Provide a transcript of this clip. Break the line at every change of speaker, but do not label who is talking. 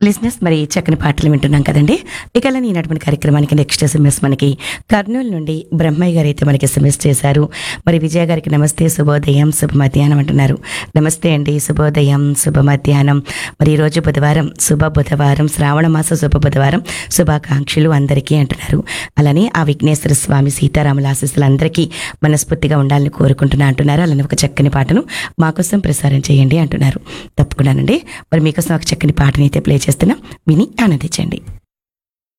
లిజినెస్ మరి చక్కని పాటలు వింటున్నాం కదండి ఇక అలా ఈనాటి కార్యక్రమానికి నెక్స్ట్ ఎస్ఎంఎస్ మనకి కర్నూలు నుండి బ్రహ్మయ్య గారు అయితే మనకి ఎస్ఎంఎస్ చేశారు మరి విజయ గారికి నమస్తే శుభోదయం శుభ మధ్యాహ్నం అంటున్నారు నమస్తే అండి శుభోదయం శుభ మధ్యాహ్నం మరి ఈరోజు బుధవారం శుభ బుధవారం శ్రావణ మాస శుభ బుధవారం శుభాకాంక్షలు అందరికీ అంటున్నారు అలానే ఆ విఘ్నేశ్వర స్వామి సీతారాముల ఆశీస్సులు అందరికీ మనస్ఫూర్తిగా ఉండాలని కోరుకుంటున్నా అంటున్నారు అలానే ఒక చక్కని పాటను మాకోసం ప్రసారం చేయండి అంటున్నారు తప్పకుండానండి మరి మీకోసం ఒక చక్కని పాటని అయితే ప్లే చేస్తున్నాం విని ఆనందించండి